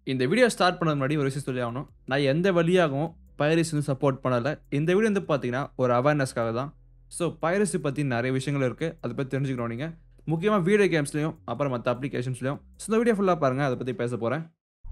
இந்த video start பண்ணது முன்னாடி ஒரு விஷயம் சொல்லி ஆகணும் நான் எந்த வழியாகவும் பைரசி வந்து சப்போர்ட் பண்ணலை இந்த வீடியோ வந்து பார்த்தீங்கன்னா ஒரு அவேர்னஸ்க்காக தான் ஸோ பைரசி பற்றி நிறைய விஷயங்கள் இருக்குது அதை பற்றி தெரிஞ்சுக்கணும் நீங்கள் முக்கியமாக வீடியோ கேம்ஸ்லையும் அப்புறம் மற்ற அப்ளிகேஷன்ஸ்லையும் ஸோ இந்த வீடியோ ஃபுல்லாக பாருங்கள் அதை பற்றி பேச போகிறேன்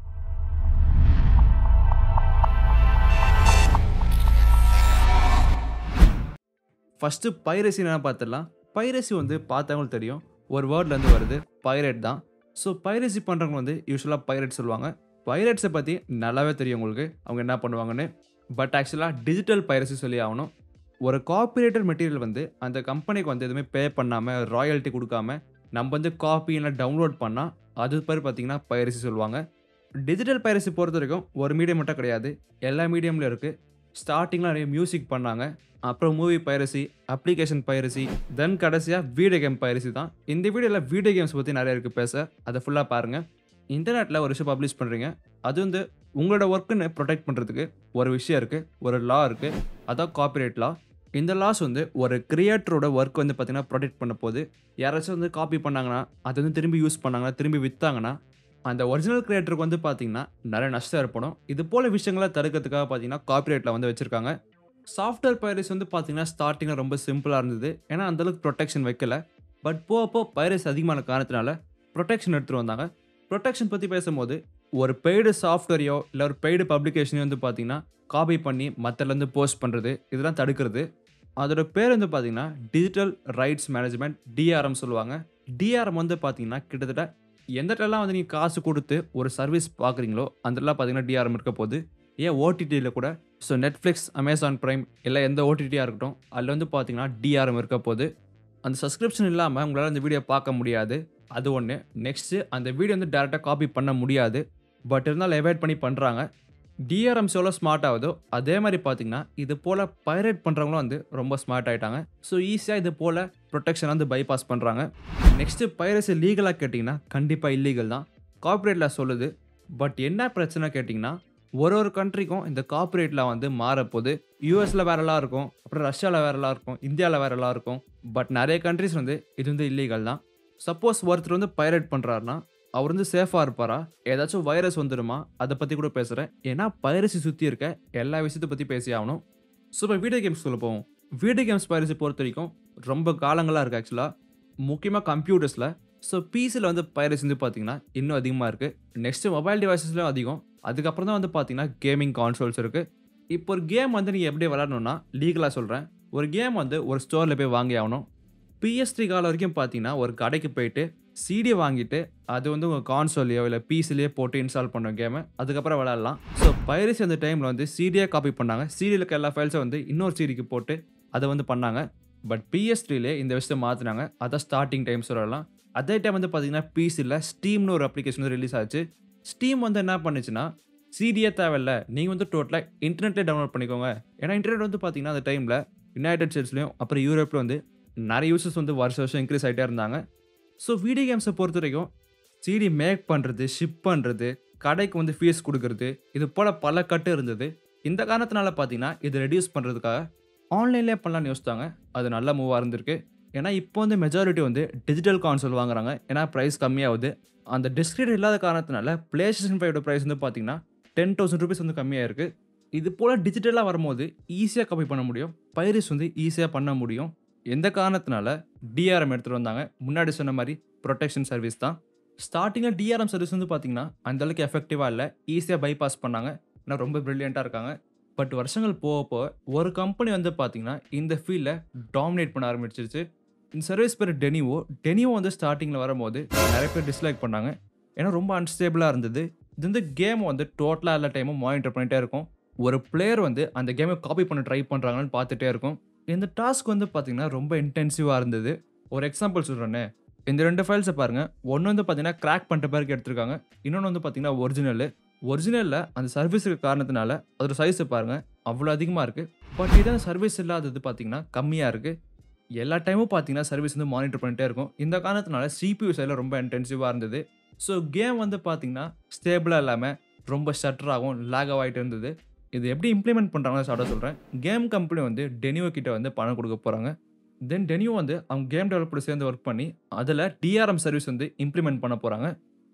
ஃபஸ்ட்டு பைரசி என்ன பார்த்துடலாம் பைரசி வந்து பார்த்தவங்களுக்கு தெரியும் ஒரு வேர்ட்லேருந்து வருது பைரேட் தான் ஸோ பைரசி பண்ணுறவங்க வந்து யூஸ்வலாக பைரேட் சொல்லுவாங்க பைரேட்ஸை பற்றி நல்லாவே தெரியும் உங்களுக்கு அவங்க என்ன பண்ணுவாங்கன்னு பட் ஆக்சுவலாக டிஜிட்டல் பைரசி சொல்லி ஆகணும் ஒரு காப்பிரைட்டர் மெட்டீரியல் வந்து அந்த கம்பெனிக்கு வந்து எதுவுமே பே பண்ணாமல் ராயல்ட்டி கொடுக்காம நம்ம வந்து காப்பி இல்லை டவுன்லோட் பண்ணால் அது பேர் பார்த்தீங்கன்னா பைரசி சொல்லுவாங்க டிஜிட்டல் பைரசி பொறுத்த வரைக்கும் ஒரு மீடியம் மட்டும் கிடையாது எல்லா மீடியம்லையும் இருக்குது ஸ்டார்டிங்கில் நிறைய மியூசிக் பண்ணாங்க அப்புறம் movie piracy application piracy then கடைசியாக வீடியோ கேம் பைரசி தான் இந்த வீடியோவில் வீடியோ கேம்ஸ் பற்றி நிறைய இருக்குது பேச அதை ஃபுல்லாக பாருங்கள் இன்டர்நெட்டில் ஒரு விஷயம் பப்ளிஷ் பண்ணுறீங்க அது வந்து உங்களோட ஒர்க்குன்னு ப்ரொடெக்ட் பண்ணுறதுக்கு ஒரு விஷயம் இருக்குது ஒரு லா இருக்குது அதான் காப்பிரைட் லா இந்த லாஸ் வந்து ஒரு கிரியேட்டரோட ஒர்க் வந்து பார்த்தீங்கன்னா ப்ரொடெக்ட் பண்ண போது யாராச்சும் வந்து காப்பி பண்ணாங்கன்னா அதை வந்து திரும்பி யூஸ் பண்ணாங்கன்னா திரும்பி விற்றாங்கன்னா அந்த ஒரிஜினல் கிரியேட்டருக்கு வந்து பார்த்தீங்கன்னா நிறைய நஷ்டம் ஏற்படும் இது போல விஷயங்களை தடுக்கிறதுக்காக பார்த்தீங்கன்னா காப்பிரைட்டில் வந்து வச்சுருக்காங்க சாஃப்ட்வேர் பைரஸ் வந்து பார்த்தீங்கன்னா ஸ்டார்டிங்கில் ரொம்ப சிம்பிளாக இருந்தது ஏன்னா அந்தளவுக்கு ப்ரொடெக்ஷன் வைக்கல பட் போக போக பைரஸ் அதிகமான காரணத்தினால ப்ரொடெக்ஷன் எடுத்துகிட்டு வந்தாங்க ப்ரொடெக்ஷன் பற்றி பேசும்போது ஒரு பெய்டு சாஃப்ட்வேரையோ இல்லை ஒரு பெய்டு பப்ளிகேஷனையோ வந்து பார்த்தீங்கன்னா காப்பி பண்ணி மற்றலேருந்து போஸ்ட் பண்ணுறது இதெல்லாம் தடுக்கிறது அதோட பேர் வந்து பார்த்தீங்கன்னா டிஜிட்டல் ரைட்ஸ் மேனேஜ்மெண்ட் டிஆர்எம் சொல்லுவாங்க டிஆர்எம் வந்து பார்த்தீங்கன்னா கிட்டத்தட்ட எந்த இடத்துலலாம் வந்து நீங்கள் காசு கொடுத்து ஒரு சர்வீஸ் பார்க்குறீங்களோ அந்தலாம் பார்த்தீங்கன்னா டிஆர்எம் இருக்க போது ஏன் ஓடிடியில் கூட ஸோ நெட்ஃப்ளிக்ஸ் அமேசான் ப்ரைம் இல்லை எந்த ஓடிடியாக இருக்கட்டும் அதில் வந்து பார்த்தீங்கன்னா டிஆர்எம் இருக்க போது அந்த சப்ஸ்கிரிப்ஷன் இல்லாமல் உங்களால் அந்த வீடியோ பார்க்க முடியாது அது ஒன்று நெக்ஸ்ட்டு அந்த வீடியோ வந்து டேரெக்டாக காப்பி பண்ண முடியாது பட் இருந்தாலும் எவைட் பண்ணி பண்ணுறாங்க டிஆர்எம்ஸ் எவ்வளோ ஸ்மார்ட் ஆகுதோ அதே மாதிரி பார்த்தீங்கன்னா இது போல் பைரேட் பண்ணுறவங்களும் வந்து ரொம்ப ஸ்மார்ட் ஆகிட்டாங்க ஸோ ஈஸியாக இது போல் ப்ரொடெக்ஷன் வந்து பைபாஸ் பண்ணுறாங்க நெக்ஸ்ட்டு பைரசி லீகலாக கேட்டிங்கன்னா கண்டிப்பாக இல்லீகல் தான் கார்ப்பரேட்டில் சொல்லுது பட் என்ன பிரச்சனை கேட்டிங்கன்னா ஒரு ஒரு கண்ட்ரிக்கும் இந்த கார்ப்பரேட்டில் வந்து மாறப்போது யூஎஸில் வேறலாம் இருக்கும் அப்புறம் ரஷ்யாவில் வேறலாம் இருக்கும் இந்தியாவில் வேறலாம் இருக்கும் பட் நிறைய கண்ட்ரிஸ் வந்து இது வந்து இல்லீகல் தான் சப்போஸ் ஒருத்தர் வந்து பைரேட் பண்ணுறாருனா அவர் வந்து சேஃபாக இருப்பாரா ஏதாச்சும் வைரஸ் வந்துடுமா அதை பற்றி கூட பேசுகிறேன் ஏன்னா பைரசி சுற்றி இருக்க எல்லா விஷயத்தை பற்றி பேசி ஆகணும் ஸோ இப்போ வீடியோ கேம்ஸ் சொல்ல போவோம் வீடியோ கேம்ஸ் பைரசி பொறுத்த வரைக்கும் ரொம்ப காலங்களாக இருக்குது ஆக்சுவலாக முக்கியமாக கம்ப்யூட்டர்ஸில் ஸோ பிசியில் வந்து பைரசி வந்து பார்த்தீங்கன்னா இன்னும் அதிகமாக இருக்குது நெக்ஸ்ட்டு மொபைல் டிவைசஸ்லையும் அதிகம் அதுக்கப்புறம் தான் வந்து பார்த்தீங்கன்னா கேமிங் கான்சோல்ஸ் இருக்குது இப்போ ஒரு கேம் வந்து நீங்கள் எப்படி விளாடணும்னா லீகலாக சொல்கிறேன் ஒரு கேம் வந்து ஒரு ஸ்டோரில் போய் வாங்கி ஆகணும் பிஎஸ்டி காலம் வரைக்கும் பார்த்தீங்கன்னா ஒரு கடைக்கு போயிட்டு சிடி வாங்கிட்டு அது வந்து உங்கள் கான்சோலையோ இல்லை பிசிலேயோ போட்டு இன்ஸ்டால் பண்ண கேமு அதுக்கப்புறம் விளாட்லாம் ஸோ பைரசி அந்த டைமில் வந்து சிடியே காப்பி பண்ணாங்க சிடியில் இருக்க எல்லா ஃபைல்ஸை வந்து இன்னொரு சிடிக்கு போட்டு அதை வந்து பண்ணாங்க பட் பிஎஸ்டிலே இந்த விஷயத்தை மாற்றினாங்க அதான் ஸ்டார்டிங் டைம் சொல்லலாம் அதே டைம் வந்து பார்த்தீங்கன்னா பிசியில் ஸ்டீம்னு ஒரு அப்ளிகேஷன் வந்து ரிலீஸ் ஆச்சு ஸ்டீம் வந்து என்ன பண்ணுச்சுன்னா சிடியே தேவையில்ல நீங்கள் வந்து டோட்டலாக இன்டர்நெட்லேயே டவுன்லோட் பண்ணிக்கோங்க ஏன்னா இன்டர்நெட் வந்து பார்த்தீங்கன்னா அந்த டைமில் யுனைடெட் ஸ்டேட்ஸ்லையும் அப்புறம் யூரோப்பில் வந்து நிறைய யூசர்ஸ் வந்து வருஷம் வருஷம் இன்க்ரீஸ் ஆகிட்டே இருந்தாங்க ஸோ வீடியோ கேம்ஸை பொறுத்த வரைக்கும் சிடி மேக் பண்ணுறது ஷிப் பண்ணுறது கடைக்கு வந்து ஃபீஸ் கொடுக்கறது இது போல் பல கட்டு இருந்தது இந்த காரணத்தினால பார்த்தீங்கன்னா இது ரெடியூஸ் பண்ணுறதுக்காக ஆன்லைன்லேயே பண்ணலான்னு யோசித்தாங்க அது நல்ல மூவாக இருந்திருக்கு ஏன்னா இப்போ வந்து மெஜாரிட்டி வந்து டிஜிட்டல் கான்சோல் வாங்குறாங்க ஏன்னா ப்ரைஸ் கம்மியாகுது அந்த டிஸ்கிரிட் இல்லாத காரணத்தினால பிளே ஸ்டேஷன் ஃபைவோட ப்ரைஸ் வந்து பார்த்தீங்கன்னா டென் தௌசண்ட் ருபீஸ் வந்து கம்மியாக இருக்குது இது போல் டிஜிட்டலாக வரும்போது ஈஸியாக காப்பி பண்ண முடியும் பைரிஸ் வந்து ஈஸியாக பண்ண முடியும் எந்த காரணத்தினால டிஆர்எம் எடுத்துகிட்டு வந்தாங்க முன்னாடி சொன்ன மாதிரி ப்ரொடெக்ஷன் சர்வீஸ் தான் ஸ்டார்டிங்கில் டிஆர்எம் சர்வீஸ் வந்து பார்த்தீங்கன்னா அந்தளவுக்கு எஃபெக்டிவாக இல்லை ஈஸியாக பைபாஸ் பண்ணாங்க ஆனால் ரொம்ப ப்ரில்லியண்ட்டாக இருக்காங்க பட் வருஷங்கள் போக போக ஒரு கம்பெனி வந்து பார்த்தீங்கன்னா இந்த ஃபீல்டில் டாமினேட் பண்ண ஆரம்பிச்சிருச்சு இந்த சர்வீஸ் பேர் டெனிவோ டெனிவோ வந்து ஸ்டார்டிங்கில் வரும்போது நிறைய பேர் டிஸ்லைக் பண்ணாங்க ஏன்னா ரொம்ப அன்ஸ்டேபிளாக இருந்தது இது வந்து கேம் வந்து டோட்டலாக எல்லா டைமும் மானிட்டர் பண்ணிகிட்டே இருக்கும் ஒரு பிளேயர் வந்து அந்த கேமை காப்பி பண்ண ட்ரை பண்ணுறாங்கன்னு பார்த்துட்டே இருக்கும் இந்த டாஸ்க் வந்து பார்த்தீங்கன்னா ரொம்ப இன்டென்சிவாக இருந்தது ஒரு எக்ஸாம்பிள் சொல்கிறேன்னே இந்த ரெண்டு ஃபைல்ஸை பாருங்கள் ஒன்று வந்து பார்த்தீங்கன்னா கிராக் பண்ணுற பேருக்கு எடுத்திருக்காங்க இன்னொன்று வந்து பார்த்தீங்கன்னா ஒரிஜினல் ஒரிஜினலில் அந்த சர்வீஸுக்கு காரணத்தினால அதோட சைஸை பாருங்கள் அவ்வளோ அதிகமாக இருக்குது பட் இதான் சர்வீஸ் இல்லாதது பார்த்தீங்கன்னா கம்மியாக இருக்குது எல்லா டைமும் பார்த்தீங்கன்னா சர்வீஸ் வந்து மானிட்டர் பண்ணிட்டே இருக்கும் இந்த காரணத்தினால சிபியூ சைடில் ரொம்ப இன்டென்சிவாக இருந்தது ஸோ கேம் வந்து பார்த்தீங்கன்னா ஸ்டேபிளாக இல்லாமல் ரொம்ப ஷட்டராகவும் லேக் ஆகிட்டு இருந்தது இது எப்படி இம்ப்ளிமெண்ட் பண்ணுறாங்கன்னு சாப்பிட சொல்கிறேன் கேம் கம்பெனி வந்து டெனிவோ கிட்ட வந்து பணம் கொடுக்க போகிறாங்க தென் டெனிவோ வந்து அவங்க கேம் டெவலப்பர் சேர்ந்து ஒர்க் பண்ணி அதில் டிஆர்எம் சர்வீஸ் வந்து இம்ப்ளிமெண்ட் பண்ண போகிறாங்க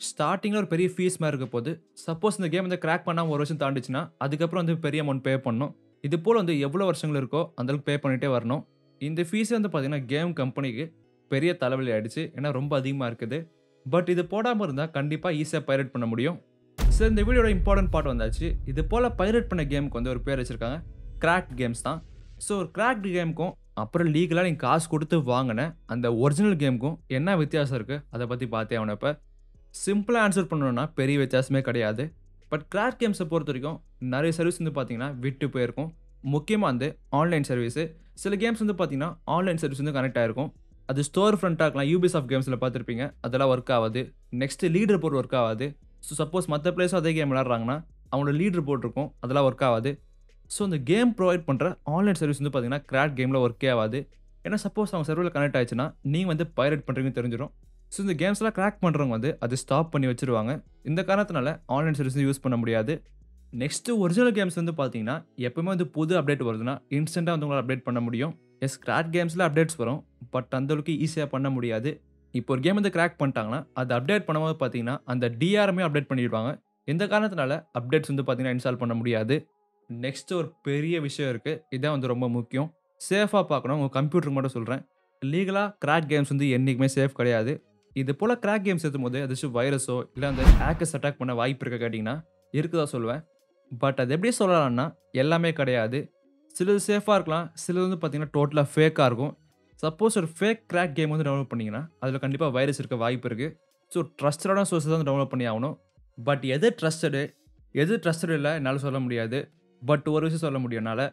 ஸ்டார்டிங்கில் ஒரு பெரிய ஃபீஸ் மாதிரி இருக்க போது சப்போஸ் இந்த கேம் வந்து கிராக் பண்ணாமல் ஒரு வருஷம் தாண்டிச்சுன்னா அதுக்கப்புறம் வந்து பெரிய அமௌண்ட் பே பண்ணணும் இது போல் வந்து எவ்வளோ வருஷங்கள் இருக்கோ அந்தளவுக்கு பே பண்ணிகிட்டே வரணும் இந்த ஃபீஸ் வந்து பார்த்தீங்கன்னா கேம் கம்பெனிக்கு பெரிய தலைவலி ஆயிடுச்சு ஏன்னா ரொம்ப அதிகமாக இருக்குது பட் இது போடாமல் இருந்தால் கண்டிப்பாக ஈஸியாக பைரேட் பண்ண முடியும் சரி இந்த வீடியோட இம்பார்ட்டன்ட் பார்ட் வந்தாச்சு இது போல் பைரேட் பண்ண கேமுக்கு வந்து ஒரு பேர் வச்சுருக்காங்க கிராக் கேம்ஸ் தான் ஸோ ஒரு கிராக்டு கேமுக்கும் அப்புறம் லீகலாக நீங்கள் காசு கொடுத்து வாங்கின அந்த ஒரிஜினல் கேமுக்கும் என்ன வித்தியாசம் இருக்குது அதை பற்றி பார்த்தே அவனை இப்போ சிம்பிளாக ஆன்சர் பண்ணணும்னா பெரிய வித்தியாசமே கிடையாது பட் கிராக் கேம்ஸை பொறுத்த வரைக்கும் நிறைய சர்வீஸ் வந்து பார்த்தீங்கன்னா விட்டு போயிருக்கும் முக்கியமாக வந்து ஆன்லைன் சர்வீஸு சில கேம்ஸ் வந்து பார்த்தீங்கன்னா ஆன்லைன் சர்வீஸ் வந்து கனெக்ட் ஆயிருக்கும் அது ஸ்டோர் ஃப்ரண்ட்டாக இருக்கலாம் யூபிஎஸ் ஆஃப் கேம்ஸில் பார்த்துருப்பீங்க அதெல்லாம் ஒர்க் ஆகாது நெக்ஸ்ட்டு லீடர் போர்ட் ஒர்க் ஆகாது ஸோ சப்போஸ் மற்ற பிளேஸும் அதே கேம் விளாட்றாங்கன்னா அவங்களோட லீடர் போர்ட் இருக்கும் அதெல்லாம் ஒர்க் ஆகாது ஸோ இந்த கேம் ப்ரொவைட் பண்ணுற ஆன்லைன் சர்வீஸ் வந்து பார்த்தீங்கன்னா கிராக் கேமில் ஒர்க்கே ஆகாது ஏன்னா சப்போஸ் அவங்க சர்வரில் கனெக்ட் ஆயிடுச்சுன்னா நீங்கள் வந்து பைரேட் பண்ணுறீங்கன்னு தெரிஞ்சிடும் ஸோ இந்த கேம்ஸ்லாம் கிராக் பண்ணுறவங்க வந்து அது ஸ்டாப் பண்ணி வச்சிருவாங்க இந்த காரணத்தினால ஆன்லைன் சர்வீஸ் யூஸ் பண்ண முடியாது நெக்ஸ்ட்டு ஒரிஜினல் கேம்ஸ் வந்து பார்த்தீங்கன்னா எப்பவுமே வந்து புது அப்டேட் வருதுன்னா இன்ஸ்டண்ட்டாக வந்து உங்களால் அப்டேட் பண்ண முடியும் எஸ் கிராக் கேம்ஸில் அப்டேட்ஸ் வரும் பட் அந்தளவுக்கு ஈஸியாக பண்ண முடியாது இப்போ ஒரு கேம் வந்து கிராக் பண்ணிட்டாங்கன்னா அது அப்டேட் பண்ணும்போது பார்த்தீங்கன்னா அந்த டிஆர்எமே அப்டேட் பண்ணிடுவாங்க இந்த காரணத்தினால அப்டேட்ஸ் வந்து பார்த்தீங்கன்னா இன்ஸ்டால் பண்ண முடியாது நெக்ஸ்ட் ஒரு பெரிய விஷயம் இருக்குது இதான் வந்து ரொம்ப முக்கியம் சேஃபாக பார்க்கணும் உங்கள் கம்ப்யூட்டருக்கு மட்டும் சொல்கிறேன் லீகலாக கிராக் கேம்ஸ் வந்து என்றைக்குமே சேஃப் கிடையாது இது போல் கிராக் கேம்ஸ் ஏற்றும் போது ஏதாச்சும் வைரஸோ இல்லை அந்த ஹேக்கர்ஸ் அட்டாக் பண்ண வாய்ப்பு இருக்க கேட்டிங்கன்னா இருக்குதா சொல்லுவேன் பட் அது எப்படி சொல்லலாம்னா எல்லாமே கிடையாது சிலது சேஃபாக இருக்கலாம் சிலது வந்து பார்த்தீங்கன்னா டோட்டலாக ஃபேக்காக இருக்கும் சப்போஸ் ஒரு ஃபேக் கிராக் கேம் வந்து டவுன்லோட் பண்ணிங்கன்னா அதில் கண்டிப்பாக வைரஸ் இருக்க வாய்ப்பு இருக்குது ஸோ ட்ரஸ்டடான சோர்ஸஸ் தான் டவுன்லோட் பண்ணி ஆகணும் பட் எது ட்ரஸ்டடு எது ட்ரஸ்டட் இல்லை என்னால் சொல்ல முடியாது பட் ஒரு விஷயம் சொல்ல முடியும் என்னால்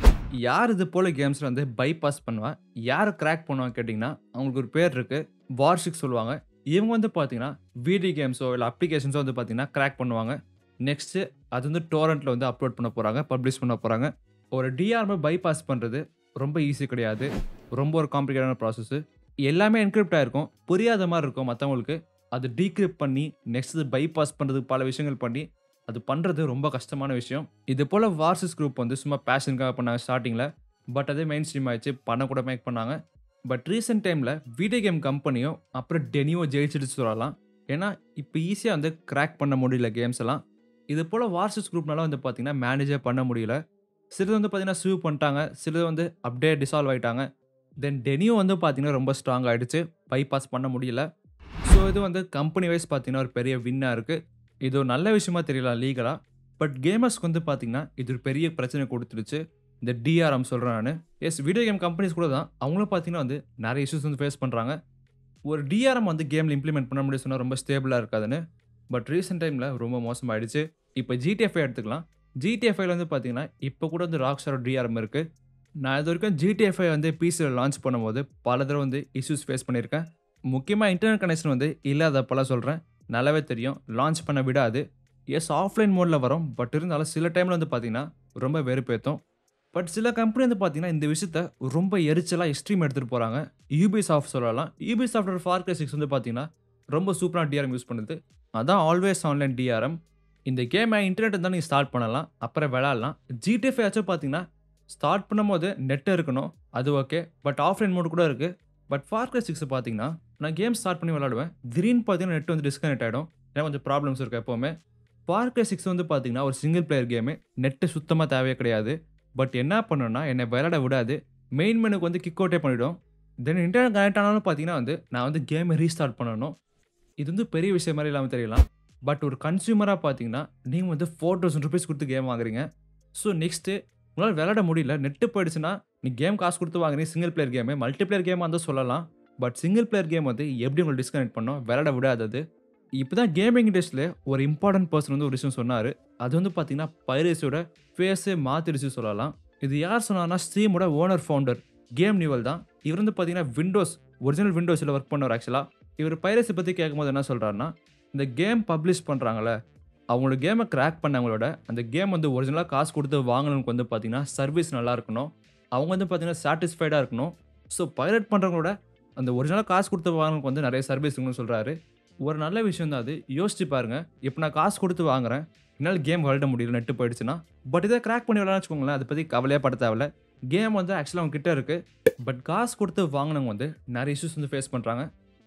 யார் இது போல் கேம்ஸில் வந்து பைபாஸ் பண்ணுவா யார் கிராக் பண்ணுவாங்க கேட்டிங்கன்னா அவங்களுக்கு ஒரு பேர் இருக்குது வார்ஷிக் சொல்லுவாங்க இவங்க வந்து பார்த்தீங்கன்னா வீடியோ கேம்ஸோ இல்லை அப்ளிகேஷன்ஸோ வந்து பார்த்தீங்கன்னா கிராக் பண்ணுவாங்க நெக்ஸ்ட்டு அது வந்து டோரண்ட்டில் வந்து அப்லோட் பண்ண போகிறாங்க பப்ளிஷ் பண்ண போகிறாங்க ஒரு டிஆர்மை பைபாஸ் பண்ணுறது ரொம்ப ஈஸி கிடையாது ரொம்ப ஒரு காம்ப்ளிகேட்டான ப்ராசஸ்ஸு எல்லாமே என்கிரிப்ட் ஆகிருக்கும் புரியாத மாதிரி இருக்கும் மற்றவங்களுக்கு அது டீக்ரிப்ட் பண்ணி நெக்ஸ்ட் பைபாஸ் பண்ணுறதுக்கு பல விஷயங்கள் பண்ணி அது பண்ணுறது ரொம்ப கஷ்டமான விஷயம் இது போல் வார்சஸ் குரூப் வந்து சும்மா பேஷனுக்காக பண்ணாங்க ஸ்டார்டிங்கில் பட் அதே மெயின் ஸ்ட்ரீம் ஆயிடுச்சு பணம் கூட மேக் பண்ணாங்க பட் ரீசெண்ட் டைமில் வீடியோ கேம் கம்பெனியும் அப்புறம் டெனியோ ஜெயிச்சிட்டு சொல்லலாம் ஏன்னா இப்போ ஈஸியாக வந்து கிராக் பண்ண முடியல கேம்ஸ் எல்லாம் இது போல் வார்சஸ் குரூப்னால வந்து பார்த்தீங்கன்னா மேனேஜே பண்ண முடியல சிலது வந்து பார்த்தீங்கன்னா சூவ் பண்ணிட்டாங்க சிலது வந்து அப்படியே டிசால்வ் ஆகிட்டாங்க தென் டெனியோ வந்து பார்த்தீங்கன்னா ரொம்ப ஸ்ட்ராங் ஆகிடுச்சு பைபாஸ் பண்ண முடியல ஸோ இது வந்து கம்பெனி வைஸ் பார்த்தீங்கன்னா ஒரு பெரிய வின்னாக இருக்குது இது ஒரு நல்ல விஷயமா தெரியல லீகலாக பட் கேமர்ஸ்க்கு வந்து பார்த்தீங்கன்னா இது ஒரு பெரிய பிரச்சனை கொடுத்துருச்சு இந்த டிஆர்எம் சொல்கிறேன் நான் எஸ் வீடியோ கேம் கம்பெனிஸ் கூட தான் அவங்களும் பார்த்தீங்கன்னா வந்து நிறைய இஷ்யூஸ் வந்து ஃபேஸ் பண்ணுறாங்க ஒரு டிஆர்எம் வந்து கேமில் இம்ப்ளிமெண்ட் பண்ண முடியும் சொன்னால் ரொம்ப ஸ்டேபிளாக இருக்காதுன்னு பட் ரீசெண்ட் டைமில் ரொம்ப மோசமாயிடுச்சு இப்போ ஜிடிஎஃப்ஐ எடுத்துக்கலாம் ஜிடிஎஃப்ஐல வந்து பார்த்தீங்கன்னா இப்போ கூட வந்து ராக் ஸ்டார் டிஆர்எம் இருக்குது நான் இது வரைக்கும் ஜிடிஎஃப்ஐ வந்து பிசியில் லான்ச் பண்ணும்போது பல தடவை வந்து இஷ்யூஸ் ஃபேஸ் பண்ணியிருக்கேன் முக்கியமாக இன்டர்நெட் கனெக்ஷன் வந்து இல்லாதப்பெல்லாம் சொல்கிறேன் நல்லாவே தெரியும் லான்ச் பண்ண விடாது எஸ் ஆஃப்லைன் மோடில் வரும் பட் இருந்தாலும் சில டைமில் வந்து பார்த்தீங்கன்னா ரொம்ப வெறுப்பேற்றும் பட் சில கம்பெனி வந்து பார்த்தீங்கன்னா இந்த விஷயத்த ரொம்ப எரிச்சலாக எக்ஸ்ட்ரீம் எடுத்துகிட்டு போகிறாங்க யூபி சாஃப்ட் சொல்லலாம் யூபி சாஃப்ட்வேர் ஃபார்கே சிக்ஸ் வந்து பார்த்தீங்கன்னா ரொம்ப சூப்பராக டிஆர்எம் யூஸ் பண்ணுது அதான் ஆல்வேஸ் ஆன்லைன் டிஆர்எம் இந்த கேமை இன்டர்நெட் தான் நீங்கள் ஸ்டார்ட் பண்ணலாம் அப்புறம் விளாட்லாம் ஜிடிஎஃப் ஆச்சும் பார்த்தீங்கன்னா ஸ்டார்ட் பண்ணும்போது நெட் இருக்கணும் அது ஓகே பட் ஆஃப்லைன் மோட் கூட இருக்குது பட் ஃபார்கே சிக்ஸ் பார்த்தீங்கன்னா நான் கேம் ஸ்டார்ட் பண்ணி விளாடுவேன் திடீர்னு பார்த்தீங்கன்னா நெட் வந்து டிஸ்கனெக்ட் ஆகிடும் ஏன்னா கொஞ்சம் ப்ராப்ளம்ஸ் இருக்குது எப்போவுமே ஃபார்கே சிக்ஸ் வந்து பார்த்தீங்கன்னா ஒரு சிங்கிள் பிளேயர் கேமு நெட்டு சுத்தமாக தேவையே கிடையாது பட் என்ன பண்ணணும்னா என்னை விளையாட விடாது மெயின் மெனுக்கு வந்து கிக் அவுட்டே பண்ணிவிடும் தென் இன்டர்நெட் கனெக்ட் ஆனாலும் பார்த்தீங்கன்னா வந்து நான் வந்து கேமை ரீஸ்டார்ட் பண்ணணும் இது வந்து பெரிய விஷயம் மாதிரி இல்லாமல் தெரியலாம் பட் ஒரு கன்சியூமராக பார்த்தீங்கன்னா நீங்கள் வந்து ஃபோர் தௌசண்ட் ருபீஸ் கொடுத்து கேம் வாங்குறீங்க ஸோ நெக்ஸ்ட்டு உங்களால் விளையாட முடியல நெட்டு போயிடுச்சுன்னா நீ கேம் காசு கொடுத்து வாங்குறீங்க single player game multiplayer கேமாக இருந்தால் சொல்லலாம் பட் சிங்கிள் பிளேயர் கேம் வந்து எப்படி உங்களை டிஸ்கனெக்ட் பண்ணோம் விளையாட விடாதது இப்போ தான் கேமிங் இண்டஸ்ட்ரியில் ஒரு இம்பார்ட்டன்ட் பர்சன் வந்து ஒரு விஷயம் சொன்னார் அது வந்து பார்த்தீங்கன்னா பைரேஸோட ஃபேஸே மாற்றிடுச்சு சொல்லலாம் இது யார் சொன்னார்னா ஸ்ட்ரீமோட ஓனர் ஃபவுண்டர் கேம் நிவல் தான் இவர் வந்து பார்த்தீங்கன்னா விண்டோஸ் ஒரிஜினல் விண்டோஸில் ஒர்க் பண்ணவர் ஆக்சுவலாக இவர் பைரஸை பற்றி கேட்கும்போது என்ன சொல்கிறாருன்னா இந்த கேம் பப்ளிஷ் பண்ணுறாங்களே அவங்களோட கேமை கிராக் பண்ணவங்களோட அந்த கேம் வந்து ஒரிஜினலாக காசு கொடுத்து வாங்கினவங்களுக்கு வந்து பார்த்தீங்கன்னா சர்வீஸ் நல்லா இருக்கணும் அவங்க வந்து பார்த்தீங்கன்னா சாட்டிஸ்ஃபைடாக இருக்கணும் ஸோ பைரட் பண்ணுறவங்களோட அந்த ஒரிஜினலாக காசு கொடுத்து வாங்கினவங்களுக்கு வந்து நிறைய சர்வீஸ் இருக்குன்னு சொல்கிறாரு ஒரு நல்ல விஷயம் தான் அது யோசிச்சு பாருங்க இப்போ நான் காசு கொடுத்து வாங்குறேன் என்னால் கேம் விளையாட முடியல நெட்டு போயிடுச்சுன்னா பட் இதை கிராக் பண்ணி விளையாட வச்சுக்கோங்களேன் அதை பற்றி கவலையாக பட தேவையில்ல கேம் வந்து ஆக்சுவலாக அவங்க கிட்ட இருக்குது பட் காசு கொடுத்து வாங்கினவங்க வந்து நிறைய இஷ்யூஸ் வந்து ஃபேஸ் பண்ணுறாங்க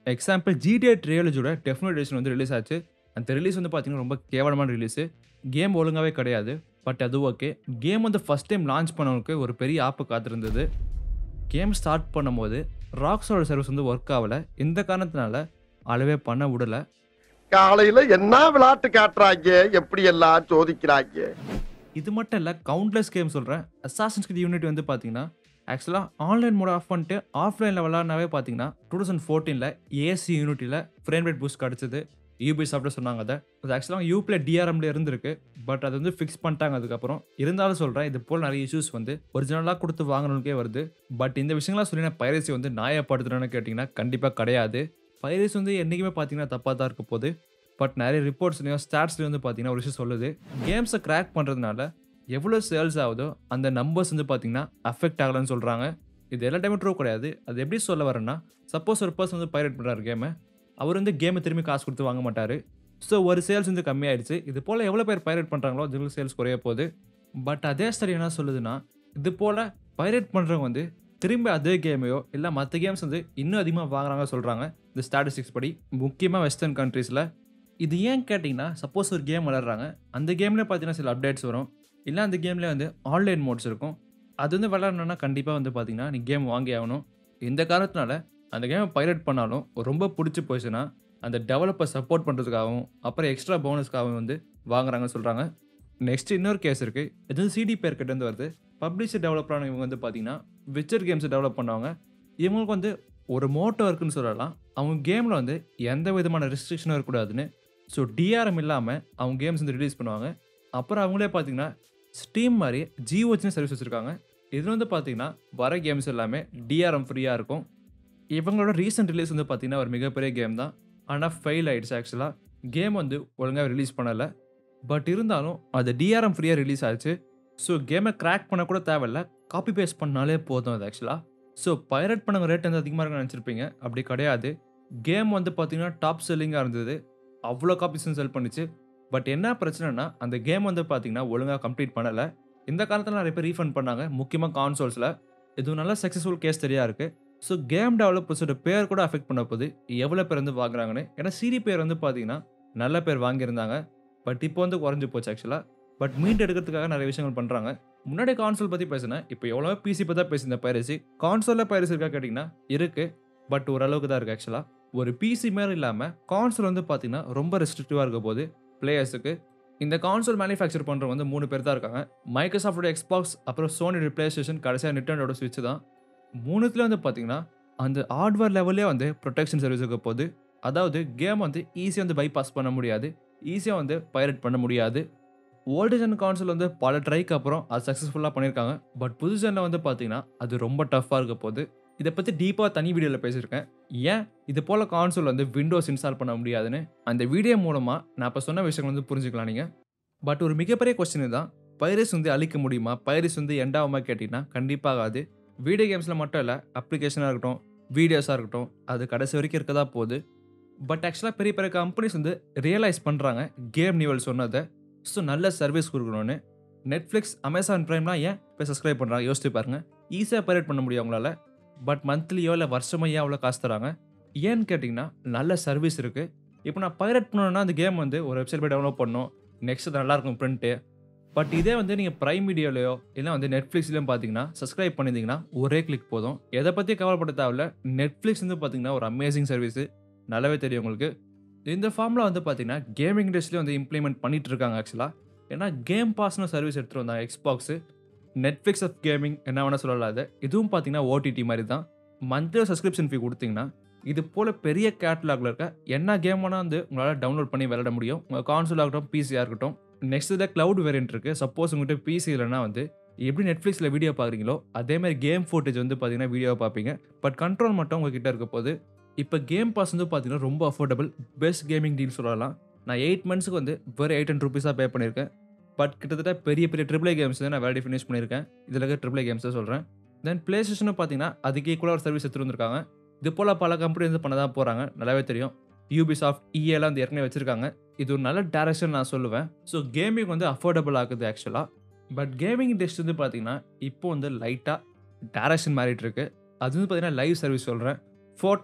எக்ஸாம்பிள் ஜிடிஏ ட்ரியலஜோட டெஃபினட் எடிஷன் வந்து ரிலீஸ் ஆச்சு அந்த ரிலீஸ் வந்து பார்த்தீங்கன்னா ரொம்ப கேவலமான ரிலீஸு கேம் ஒழுங்காகவே கிடையாது பட் அது ஓகே கேம் வந்து ஃபஸ்ட் டைம் லான்ச் பண்ணவனுக்கு ஒரு பெரிய ஆப்பு காத்திருந்தது கேம் ஸ்டார்ட் பண்ணும்போது ராக்ஸோட சர்வீஸ் வந்து ஒர்க் ஆகலை இந்த காரணத்தினால அளவே பண்ண விடலை காலையில என்ன விளையாட்டு காட்டுறாங்க எப்படி எல்லாம் சோதிக்கிறாங்க இது மட்டும் இல்லை கவுண்ட்லெஸ் கேம் சொல்கிறேன் அசாசன்ஸ் கிட் யூனிட் வந்து பார்த்தீங்கன்னா ஆக்சுவலாக ஆன்லைன் மோட் ஆஃப் பண்ணிட்டு ஆஃப்லைனில் விளாட்னாவே பார்த்தீங்கன்னா டூ தௌசண்ட் ஃபோர்டீனில் ஏசி யூனிட்டியில் ஃப்ரேம் ரேட் பூஸ்ட் கிடச்சிது யூபி சாப்பிட்டு சொன்னாங்க அதை அது ஆக்சுவலாக யூபியில் டிஆர்எம்ல இருந்திருக்கு பட் அது வந்து ஃபிக்ஸ் பண்ணிட்டாங்க அதுக்கப்புறம் இருந்தாலும் சொல்கிறேன் இது போல் நிறைய இஷ்யூஸ் வந்து ஒரிஜினலாக கொடுத்து வாங்கணுக்கே வருது பட் இந்த விஷயங்கள்லாம் சொல்லி நான் பைரசி வந்து நியாயப்படுத்துறேன்னு கேட்டிங்கன்னா கண்டிப்பாக கிடையாது பைரசி வந்து என்றைக்குமே பார்த்தீங்கன்னா தப்பாக தான் இருக்க போகுது பட் நிறைய ரிப்போர்ட்ஸ்லையும் ஸ்டாட்ஸ்லையும் வந்து பார்த்தீங்கன்னா ஒரு விஷயம் சொல்லுது கேம்ஸை கிராக் பண்ணுறதுனால எவ்வளோ சேல்ஸ் ஆகுதோ அந்த நம்பர்ஸ் வந்து பார்த்தீங்கன்னா அஃபெக்ட் ஆகலைன்னு சொல்கிறாங்க இது எல்லா டைமும் ட்ரூ கிடையாது அது எப்படி சொல்ல வரேன்னா சப்போஸ் ஒரு பர்சன் வந்து பைரேட் பண்ணுறாரு கேமை அவர் வந்து கேமை திரும்பி காசு கொடுத்து வாங்க மாட்டார் ஸோ ஒரு சேல்ஸ் வந்து கம்மியாயிடுச்சு இது போல் எவ்வளோ பேர் பைரேட் பண்ணுறாங்களோ அதுக்கு சேல்ஸ் குறைய போகுது பட் அதே ஸ்டடி என்ன சொல்லுதுன்னா இது போல் பைரேட் பண்ணுறவங்க வந்து திரும்பி அதே கேமையோ இல்லை மற்ற கேம்ஸ் வந்து இன்னும் அதிகமாக வாங்குறாங்க சொல்கிறாங்க இந்த ஸ்டாட்டிஸ்டிக்ஸ் படி முக்கியமாக வெஸ்டர்ன் கண்ட்ரீஸில் இது ஏன் கேட்டிங்கன்னா சப்போஸ் ஒரு கேம் விளாட்றாங்க அந்த கேமில் பார்த்தீங்கன்னா சில அப்டேட்ஸ் வரும் இல்லை அந்த கேம்லேயே வந்து ஆன்லைன் மோட்ஸ் இருக்கும் அது வந்து விளாட்ணுன்னா கண்டிப்பாக வந்து பார்த்தீங்கன்னா நீ கேம் வாங்கி ஆகணும் இந்த காரணத்தினால அந்த கேமை பைரேட் பண்ணாலும் ரொம்ப பிடிச்சி போச்சுன்னா அந்த டெவலப்பர் சப்போர்ட் பண்ணுறதுக்காகவும் அப்புறம் எக்ஸ்ட்ரா போனஸ்க்காகவும் வந்து வாங்குறாங்கன்னு சொல்கிறாங்க நெக்ஸ்ட் இன்னொரு கேஸ் இருக்குது இது வந்து சிடி பேர் கிட்டேருந்து வருது பப்ளிஷர் டெவலப்பரான இவங்க வந்து பார்த்தீங்கன்னா விச்சர் கேம்ஸை டெவலப் பண்ணவங்க இவங்களுக்கு வந்து ஒரு மோட்டோ இருக்குன்னு சொல்லலாம் அவங்க கேமில் வந்து எந்த விதமான ரெஸ்ட்ரிக்ஷனும் இருக்கக்கூடாதுன்னு ஸோ டிஆர்எம் இல்லாமல் அவங்க கேம்ஸ் வந்து ரிலீஸ் பண்ணுவாங்க அப்புறம் அவங்களே பார்த்தீங்கன்னா ஸ்டீம் மாதிரி ஜிஓச்சின்னு சர்வீஸ் வச்சுருக்காங்க இது வந்து பார்த்தீங்கன்னா வர கேம்ஸ் எல்லாமே டிஆர்எம் ஃப்ரீயாக இருக்கும் இவங்களோட ரீசெண்ட் ரிலீஸ் வந்து பார்த்தீங்கன்னா ஒரு மிகப்பெரிய கேம் தான் ஆனால் ஃபெயில் ஆயிடுச்சு ஆக்சுவலாக கேம் வந்து ஒழுங்காக ரிலீஸ் பண்ணலை பட் இருந்தாலும் அது டிஆர்எம் ஃப்ரீயாக ரிலீஸ் ஆச்சு ஸோ கேமை கிராக் பண்ண கூட தேவையில்ல காப்பி பேஸ்ட் பண்ணாலே போதும் அது ஆக்சுவலாக ஸோ பைரட் பண்ணவங்க ரேட் வந்து அதிகமாக இருக்குன்னு நினச்சிருப்பீங்க அப்படி கிடையாது கேம் வந்து பார்த்தீங்கன்னா டாப் செல்லிங்காக இருந்தது அவ்வளோ காப்பீஸ் செல் பண்ணுச்சு பட் என்ன பிரச்சனைனா அந்த கேம் வந்து பார்த்தீங்கன்னா ஒழுங்காக கம்ப்ளீட் பண்ணலை இந்த காலத்தில் நிறைய பேர் ரீஃபண்ட் பண்ணாங்க முக்கியமாக கான்சோல்ஸில் இது நல்ல சக்ஸஸ்ஃபுல் கேஸ் தெரியா இருக்குது ஸோ கேம் டெவலப்பர்ஸோட பேர் கூட அஃபெக்ட் பண்ண போகுது எவ்வளோ பேர் வந்து வாங்குறாங்கன்னு ஏன்னா சிடி பேர் வந்து பார்த்தீங்கன்னா நல்ல பேர் வாங்கியிருந்தாங்க பட் இப்போ வந்து குறைஞ்சி போச்சு ஆக்சுவலாக பட் மீட் எடுக்கிறதுக்காக நிறைய விஷயங்கள் பண்ணுறாங்க முன்னாடி கான்சோல் பற்றி பேசினேன் இப்போ எவ்வளோ பிசி பற்றி தான் பேசியிருந்த பைரசி கான்சோலில் பைரசி இருக்கா கேட்டிங்கன்னா இருக்குது பட் ஓரளவுக்கு தான் இருக்குது ஆக்சுவலாக ஒரு பிசி மாதிரி இல்லாமல் கான்சோல் வந்து பார்த்தீங்கன்னா ரொம்ப ரெஸ்ட்ரிக்டிவாக இருக்க போது பிளேயர்ஸுக்கு இந்த கான்சோல் மேனுஃபேக்சர் பண்ணுறவங்க வந்து மூணு பேர் தான் இருக்காங்க மைக்ரோசாஃப்டோட எக்ஸ்பாக்ஸ் அப்புறம் சோனியோட பிளே ஸ்டேஷன் கடைசியாக நிட்டனோட ஸ்விட்ச் தான் மூணுத்துல வந்து பார்த்தீங்கன்னா அந்த ஹார்ட்வேர் லெவல்லே வந்து ப்ரொடெக்ஷன் சர்வீஸ் இருக்க போது அதாவது கேம் வந்து ஈஸியாக வந்து பைபாஸ் பண்ண முடியாது ஈஸியாக வந்து பைரட் பண்ண முடியாது ஓல்டு ஜென் கான்சோல் வந்து பல ட்ரைக்கு அப்புறம் அது சக்ஸஸ்ஃபுல்லாக பண்ணியிருக்காங்க பட் புது ஜென்னில் வந்து பார்த்தீங்கன்னா அது ரொம்ப டஃப்பாக இருக்க போது இதை பற்றி டீப்பாக தனி வீடியோவில் பேசியிருக்கேன் ஏன் இது போல் கான்சோல் வந்து விண்டோஸ் இன்ஸ்டால் பண்ண முடியாதுன்னு அந்த வீடியோ மூலமாக நான் இப்போ சொன்ன விஷயங்கள் வந்து புரிஞ்சுக்கலாம் நீங்கள் பட் ஒரு மிகப்பெரிய கொஸ்டின் தான் பைரஸ் வந்து அழிக்க முடியுமா பைரஸ் வந்து எண்டாகுமா கேட்டிங்கன்னா கண்டிப்பாக ஆகாது வீடியோ கேம்ஸில் மட்டும் இல்லை அப்ளிகேஷனாக இருக்கட்டும் வீடியோஸாக இருக்கட்டும் அது கடைசி வரைக்கும் இருக்க தான் போகுது பட் ஆக்சுவலாக பெரிய பெரிய கம்பெனிஸ் வந்து ரியலைஸ் பண்ணுறாங்க கேம் நிவல் சொன்னதை ஸோ நல்ல சர்வீஸ் கொடுக்கணும்னு நெட்ஃப்ளிக்ஸ் அமேசான் ப்ரைம்லாம் ஏன் இப்போ சப்ஸ்கிரைப் பண்ணுறாங்க யோசிச்சு பாருங்க ஈஸியாக பைரேட் பண்ண முடியும் அவங்களால பட் மந்த்லியோ இல்லை வருஷமோ ஏன் அவ்வளோ காசு தராங்க ஏன்னு கேட்டிங்கன்னா நல்ல சர்வீஸ் இருக்குது இப்போ நான் பைரேட் பண்ணணும்னா அந்த கேம் வந்து ஒரு வெப்சைட் போய் டவுன்லோட் பண்ணணும் நெக்ஸ்ட் அது நல்லாயிருக்கும் பிரிண்ட்டு பட் இதே வந்து நீங்கள் ப்ரைம் வீடியோலையோ இல்லை வந்து நெட்ஃப்ளிக்ஸ்லையும் பார்த்தீங்கன்னா சப்ஸ்கிரைப் பண்ணியிருந்தீங்கன்னா ஒரே கிளிக் போதும் எதை பற்றி கவலைப்பட தேவையில்ல நெட்ஃப்ளிக்ஸ் வந்து பார்த்தீங்கன்னா ஒரு அமேசிங் சர்வீஸு நல்லாவே தெரியும் உங்களுக்கு இந்த ஃபார்மில் வந்து பார்த்தீங்கன்னா கேமிங் இண்டஸ்ட்ரியில் வந்து இம்ப்ளிமெண்ட் பண்ணிட்டு இருக்காங்க ஆக்சுவலாக ஏன்னா கேம் பாஸ்னு சர்வீஸ் எடுத்துகிட்டு வந்தாங்க எக்ஸ்பாக்ஸு நெட்ஃப்ளிக்ஸ் ஆஃப் கேமிங் என்ன வேணால் சொல்லலாம் அது இதுவும் பார்த்தீங்கன்னா ஓடிடி மாதிரி தான் மந்த்லி சப்ஸ்கிரிப்ஷன் ஃபீ கொடுத்தீங்கன்னா இது போல் பெரிய கேட்லாகில் இருக்க என்ன கேம் வேணால் வந்து உங்களால் டவுன்லோட் பண்ணி விளையாட முடியும் உங்கள் கான்சோல் ஆகட்டும் பிசியாக இருக்கட்டும் நெக்ஸ்ட் இதில் க்ளவுட் வேரியன்ட் இருக்குது சப்போஸ் உங்கள்கிட்ட பிசி இல்லைனா வந்து எப்படி நெட்ஃப்ளிக்ஸில் வீடியோ பார்க்குறீங்களோ அதே மாதிரி கேம் ஃபோட்டேஜ் வந்து பார்த்தீங்கன்னா வீடியோவை பார்ப்பீங்க பட் கண்ட்ரோல் மட்டும் உங்ககிட்ட இருக்க போது இப்போ கேம் பாஸ் வந்து பார்த்தீங்கன்னா ரொம்ப அஃபோர்டபுள் பெஸ்ட் கேமிங் டீல் சொல்லலாம் நான் எயிட் மந்த்ஸுக்கு வந்து வெறும் எயிட் ஹண்ட்ரட் ருபீஸாக பே பண்ணியிருக்கேன் பட் கிட்டத்தட்ட பெரிய பெரிய ட்ரிபிள் கேம்ஸ் நான் வேலை ஃபினிஷ் பண்ணியிருக்கேன் இதில் இருக்க ட்ரிபிள் கேம்ஸ் தான் சொல்கிறேன் தென் பிளே ஸ்டேஷனும் பார்த்தீங்கன்னா அதுக்கு ஈக்குவலாக ஒரு சர்வீஸ் எடுத்துட்டு வந்திருக்காங்க இது போல் பல கம்பெனி வந்து பண்ண தான் போகிறாங்க நல்லாவே தெரியும் யூபி சாஃப்ட் இஏலாம் வந்து ஏற்கனவே வச்சிருக்காங்க இது ஒரு நல்ல டேரக்ஷன் நான் சொல்லுவேன் ஸோ கேமிங் வந்து அஃபோர்டபுள் ஆகுது ஆக்சுவலாக பட் கேமிங் இண்டஸ்ட்ரி வந்து பார்த்தீங்கன்னா இப்போ வந்து லைட்டாக டேரக்ஷன் மாறிட்டு இருக்கு அது வந்து பார்த்தீங்கன்னா லைவ் சர்வீஸ் சொல்கிறேன் ஃபோர்ட் நைட்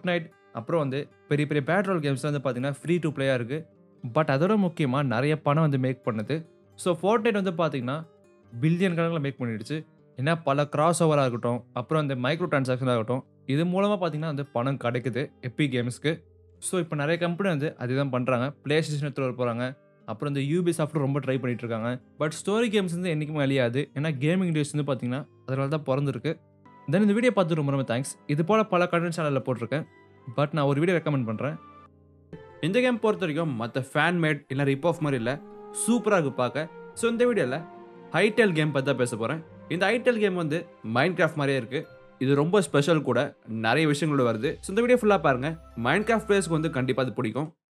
அப்புறம் வந்து பெரிய பெரிய பேட்ரோல் கேம்ஸ் வந்து பார்த்தீங்கன்னா ஃப்ரீ டு பிளேயாக இருக்குது பட் அதோட முக்கியமாக நிறைய பணம் வந்து மேக் பண்ணுது ஸோ ஃபோர்ட்நைட் வந்து பார்த்தீங்கன்னா பில்லியன் கணக்கில் மேக் பண்ணிடுச்சு ஏன்னா பல கிராஸ் ஓவராக இருக்கட்டும் அப்புறம் அந்த மைக்ரோ டிரான்சாக்ஷன் ஆகட்டும் இது மூலமாக பார்த்தீங்கன்னா வந்து பணம் கிடைக்குது எப்பி கேம்ஸ்க்கு ஸோ இப்போ நிறைய கம்பெனி வந்து அதுதான் பண்ணுறாங்க பிளே ஸ்டேஷன் எடுத்துகிட்டு வர போகிறாங்க அப்புறம் இந்த யூபி சாஃப்ட் ரொம்ப ட்ரை பண்ணிட்டு இருக்காங்க பட் ஸ்டோரி கேம்ஸ் வந்து என்றைக்குமே அழியாது ஏன்னா கேமிங் டேஸ் வந்து பார்த்தீங்கன்னா அதனால தான் பிறந்திருக்கு தென் இந்த வீடியோ பார்த்து ரொம்ப ரொம்ப தேங்க்ஸ் இது போல் பல கண்டென்ட் சேனலில் போட்டிருக்கேன் பட் நான் ஒரு வீடியோ ரெக்கமெண்ட் பண்ணுறேன் இந்த கேம் பொறுத்த வரைக்கும் மற்ற ஃபேன் மேட் இல்லை ரிப் ஆஃப் மாதிரி இல்லை சூப்பராக இருக்கு பார்க்க ஸோ இந்த வீடியோவில் ஹைடெல் கேம் பற்றி தான் பேச போகிறேன் இந்த ஹைடெல் கேம் வந்து மைண்ட் கிராஃப்ட் மாதிரியே இருக்குது இது ரொம்ப ஸ்பெஷல் கூட நிறைய விஷயங்களோட வருது ஸோ இந்த வீடியோ ஃபுல்லாக பாருங்கள் மைண்ட் கிராஃப்ட் பிளேஸ்க்கு வந்து கண்டிப்பாக அது பிடிக்கும்